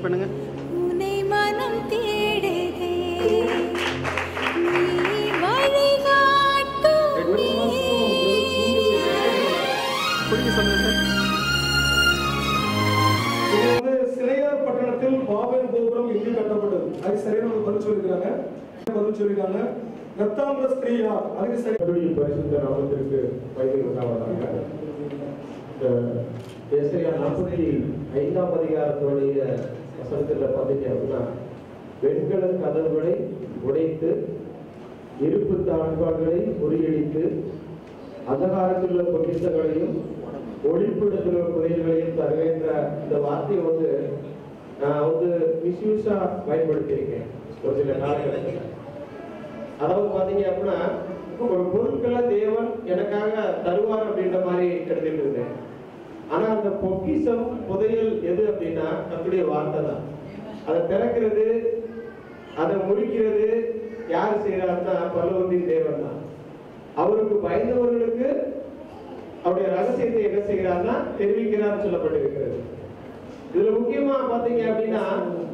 wait பண்ணுங்க உன்னை மனம் தேடுதே நீ வழிகாட்டுமே குடிக்க சொல்லுங்க சார் இது வந்து சிலையார் பட்டணத்தில் பாபன் கோபுரம் எங்கே கட்டப்பட்டது அது சரியான ஒரு பதில் சொல்லியிருக்காங்க பதில் சொல்லியிருக்காங்க ரத்தாம்பர ஸ்திரீயா அதுக்கு சரி கர்த்தருடைய பரிசுத்த நாமத்திற்கு வயது உண்டாவதாக இந்த ஏசாயா நாற்பத்தி ஐந்தாம் அதிகாரத்துடைய வசனத்தில் பார்த்தீங்க அப்படின்னா வெண்கல கதவுகளை உடைத்து இருப்பு தாழ்பாடுகளை முறியடித்து அந்தகாரத்தில் உள்ள பொக்கிஷங்களையும் ஒளிப்பிடத்தில் உள்ள புதையல்களையும் தருகின்ற இந்த வார்த்தையை வந்து நான் வந்து மிஸ்யூஸா பயன்படுத்தியிருக்கேன் ஒரு சில காலகட்டத்தில் அதாவது பாத்தீங்க அப்படின்னா ஒரு பொருட்களை தேவன் எனக்காக தருவார் அப்படின்ற மாதிரி எடுத்துட்டு இருந்தேன் ஆனா அந்த பொக்கிஷம் புதையல் எது அப்படின்னா நம்முடைய வார்த்தை தான் அதை திறக்கிறது அதை முறிக்கிறது யார் செய்யறாருன்னா பல்லவத்தின் தேவன் தான் அவருக்கு பயந்தவர்களுக்கு அவருடைய ரகசியத்தை என்ன செய்கிறார்னா தெரிவிக்கிறார் சொல்லப்பட்டிருக்கிறது இதுல முக்கியமா பாத்தீங்க அப்படின்னா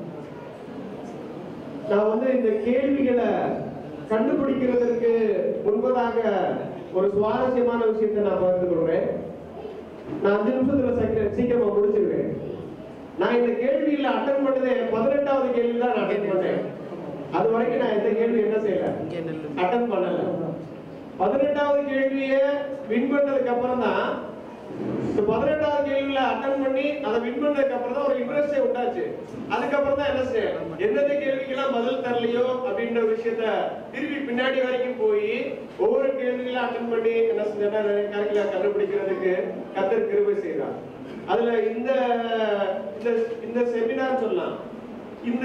நான் வந்து இந்த கேள்விகளை கண்டுபிடிக்கிறதற்கு முன்பதாக ஒரு சுவாரஸ்யமான விஷயத்தை நான் பகிர்ந்து கொள்றேன் நான் அஞ்சு நிமிஷத்துல சீக்கிரம் சீக்கிரமா முடிச்சிருவேன் நான் இந்த கேள்வியில அட்டன் பண்ணதே பதினெட்டாவது கேள்வி தான் நான் அட்டன் பண்ணேன் அது வரைக்கும் நான் எந்த கேள்வி என்ன செய்யல இங்கே நில்லு அட்டன் பண்ணல பதினெட்டாவது கேள்வியை வின் பண்ணதுக்கு அப்புறம் தான் இந்த பதினெட்டாவது கேள்வியில அட்டன் பண்ணி அதை வின் பண்ணதுக்கு அப்புறம் தான் ஒரு இன்ட்ரெஸ்டே உண்டாச்சு அதுக்கப்புறம் தான் என்ன செய்யும் எந்தெந்த கேள்விக்கெல்லாம் பதில் தரலையோ அப்படின்ற விஷயத்த திருப்பி பின்னாடி வரைக்கும் போய் ஒவ்வொரு கேள்விகளும் அட்டன் பண்ணி என்ன செஞ்சா கணக்கில கண்டுபிடிக்கிறதுக்கு கத்தர் கிருபை செய்றார் அதுல இந்த இந்த இந்த செமினார் சொல்லலாம் இந்த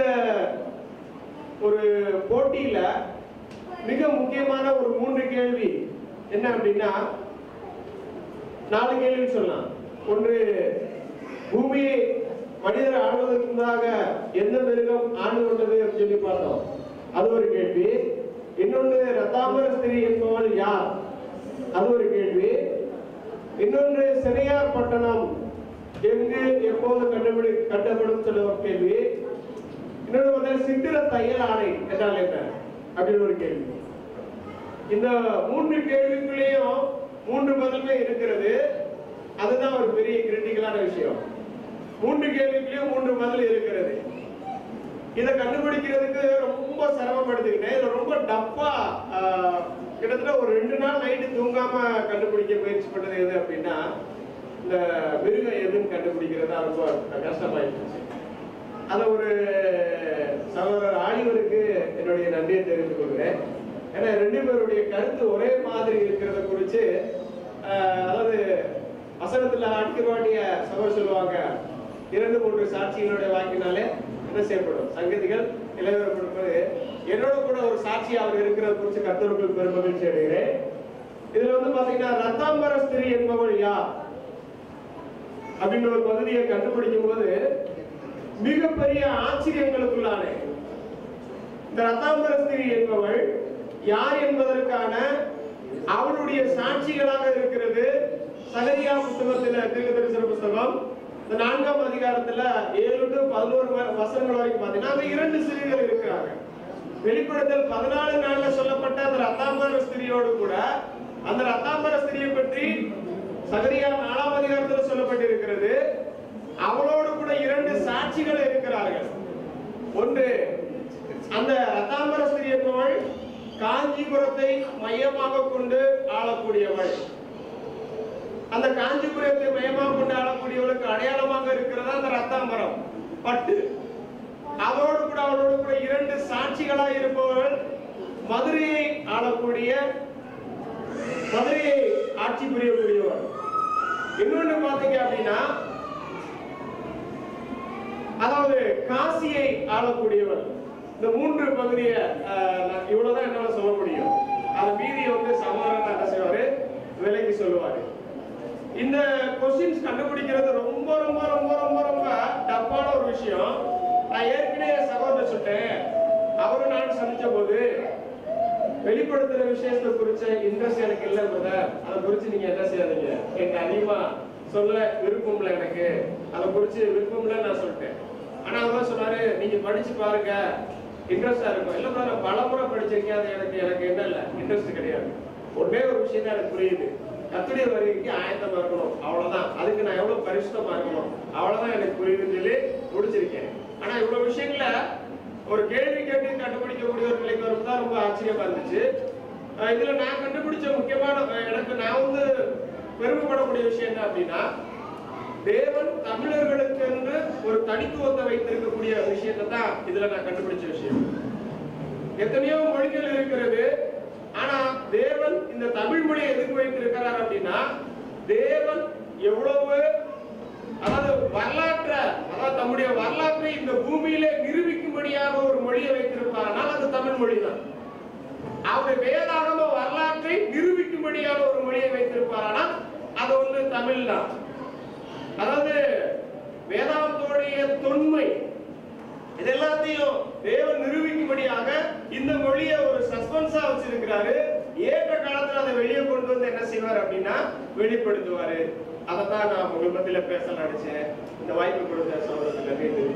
ஒரு போட்டியில மிக முக்கியமான ஒரு மூன்று கேள்வி என்ன அப்படின்னா நாலு கேள்வி சொல்லலாம் ஒன்று பூமியை மனிதர் ஆளுவதற்கு முன்னதாக எந்த மிருகம் ஆண்டு கொண்டது அப்படின்னு சொல்லி பார்த்தோம் அது ஒரு கேள்வி இன்னொன்று ரத்தாம்பர ஸ்திரீ என்பவள் யார் அது ஒரு கேள்வி இன்னொன்று சிறையார் பட்டணம் எங்கு எப்போது கண்டுபிடி கட்டப்படும் சொல்ல ஒரு கேள்வி இன்னொன்று வந்து சித்திர தையல் ஆணை என்றால் என்ன அப்படின்னு ஒரு கேள்வி இந்த மூன்று கேள்விக்குள்ளேயும் மூன்று பதிலுமே இருக்கிறது அதுதான் ஒரு பெரிய கிரிட்டிக்கலான விஷயம் மூன்று கேள்விக்குள்ளேயும் மூன்று பதில் இருக்கிறது இதை கண்டுபிடிக்கிறதுக்கு ரொம்ப சிரமப்படுத்திக்கிட்டேன் இதுல ரொம்ப டப்பா ஆஹ், கிட்டத்தட்ட ஒரு ரெண்டு நாள் நைட்டு தூங்காம கண்டுபிடிக்க முயற்சி பண்ணது எது அப்படின்னா இந்த மிருகம் எதுன்னு கண்டுபிடிக்கிறதா ரொம்ப கஷ்டமாயிடுச்சு அதை ஒரு சகோதரர் ஆலிவருக்கு என்னுடைய நன்றியை தெரிவித்துக் கொள்கிறேன் ஏன்னா ரெண்டு பேருடைய கருத்து ஒரே மாதிரி இருக்கிறத குறித்து ஆஹ், அதாவது வசனத்துல அடிக்கவாண்டிய சகோதரர் சொல்லுவாங்க இரண்டு மூன்று சாட்சிகளுடைய வாக்கினாலே என்ன செய்யப்படும் சங்கதிகள் நிலவரப்படுவது என்னோட கூட ஒரு சாட்சி அவர் இருக்கிறத குறித்து கத்தருக்குள் பெரும் மகிழ்ச்சி அடைகிறேன் இதுல வந்து பாத்தீங்கன்னா ரத்தாம்பர ஸ்திரீ என்பவள் யார் அப்படின்ற ஒரு பகுதியை கண்டுபிடிக்கும் போது மிகப்பெரிய ஆச்சரியங்களுக்குள்ளானே இந்த ரத்தாம்பர ஸ்திரீ என்பவள் யார் என்பதற்கான அவளுடைய சாட்சிகளாக இருக்கிறது சகரியா புத்தகத்துல தீர்க்கதரிசன புத்தகம் இந்த நான்காம் அதிகாரத்துல ஏழு டு பதினோரு வ- வசனங்கள் வரைக்கும் பாத்தீங்கன்னா அங்க இரண்டு ஸ்திரீகள் இருக்கிறாங்க வெளிப்படுத்தல் பதினாலு நாள்ல சொல்லப்பட்ட அந்த ரத்தாம்பர ஸ்திரியோடு கூட அந்த ரத்தாம்பர ஸ்திரியை பற்றி சகரியா நாலாம் அதிகாரத்தில் சொல்லப்பட்டிருக்கிறது அவளோடு கூட இரண்டு சாட்சிகள் இருக்கிறார்கள் ஒன்று அந்த ரத்தாம்பர ஸ்திரி என்பவள் காஞ்சிபுரத்தை மையமாக கொண்டு ஆளக்கூடியவள் அந்த காஞ்சிபுரத்தை மையமாக கொண்டு ஆளக்கூடியவளுக்கு அடையாளமாக இருக்கிறதா அந்த ரத்தாம்பரம் பட்டு அவரோடு கூட அவளோடு கூட இரண்டு சாட்சிகளா இருப்பவர்கள் மதுரையை ஆளக்கூடிய மதுரையை ஆட்சி புரியக்கூடியவர் இன்னொன்னு பாத்தீங்க அப்படின்னா அதாவது காசியை ஆளக்கூடியவர் இந்த மூன்று பகுதியை ஆஹ், நான் இவ்வளவுதான் என்னால சொல்ல முடியும் அது மீதி வந்து சமாதானம் என்ன செய்வாரு விலைக்கு சொல்லுவாரு இந்த கொஸ்டின்ஸ் கண்டுபிடிக்கிறது ரொம்ப ரொம்ப ரொம்ப ரொம்ப ரொம்ப டப்பான ஒரு விஷயம் நான் ஏற்கனவே சகோதரர் சொல்லிட்டேன் அவரும் நான் சந்திச்ச போது வெளிப்படுத்துற விஷயத்தை குறிச்ச இன்ட்ரெஸ்ட் எனக்கு இல்லை பிரதர் அதை குறிச்சு நீங்க என்ன செய்யாதீங்க எனக்கு அதிகமா சொல்ல விருப்பம் இல்லை எனக்கு அதை குறிச்சு விருப்பம் இல்லை நான் சொல்லிட்டேன் ஆனா அவர் சொன்னாரு நீங்க படிச்சு பாருங்க இன்ட்ரெஸ்டா இருக்கும் இல்ல brother, நான் பலமுறை படிச்சிருக்கேன் அது எனக்கு எனக்கு என்ன இல்ல இன்ட்ரெஸ்ட் கிடையாது ஒரே ஒரு விஷயம் தான் எனக்கு புரியுது கத்துடைய வருகைக்கு ஆயத்தமா இருக்கணும் அவ்வளவுதான் அதுக்கு நான் எவ்வளவு பரிசுத்தமா இருக்கணும் அவ்வளவுதான் எனக்கு புரியுதுன்னு சொல்லி முடிச்சிருக்கேன் ஆனா இவ்வளவு விஷயங்கள ஒரு கேள்வி கேட்டு கண்டுபிடிக்கக்கூடிய ஒரு நிலைக்கு வரும்போது தான் ரொம்ப ஆச்சரியமா இருந்துச்சு அஹ் இதுல நான் கண்டுபிடிச்ச முக்கியமான அஹ் எனக்கு நான் வந்து பெருமைப்படக்கூடிய விஷயம் என்ன அப்படின்னா தேவன் தமிழர்களுக்கு என்று ஒரு தனித்துவத்தை வைத்திருக்கக்கூடிய விஷயத்தை தான் இதுல நான் கண்டுபிடிச்ச விஷயம் எத்தனையோ மொழிகள் இருக்கிறது ஆனா தேவன் இந்த தமிழ் மொழியை எதுக்கு வைத்திருக்கிறார் அப்படின்னா தேவன் எவ்வளவு அதாவது வரலாற்றை அதாவது தம்முடைய வரலாற்றை இந்த பூமியிலே நிரூபிக்கும்படியாக ஒரு மொழியை வைத்திருப்பார்கள் அது தமிழ் மொழி தான் அவருடைய வேதாகம வரலாற்றை நிரூபிக்கும்படியான ஒரு மொழியை வைத்திருப்பாரானா அது வந்து தமிழ் தான் அதாவது வேதாந்தோடைய தொன்மை இது எல்லாத்தையும் தேவன் நிரூபிக்கும்படியாக இந்த மொழியை ஒரு சஸ்பென்ஸா வச்சிருக்கிறாரு ஏற்ற காலத்துல அதை வெளியே கொண்டு வந்து என்ன செய்வார் அப்படின்னா வெளிப்படுத்துவாரு அதைத்தான் நான் உங்க மத்தியில பேச நினைச்சேன் இந்த வாய்ப்பு கொடுத்த சகோதரர்களுக்கு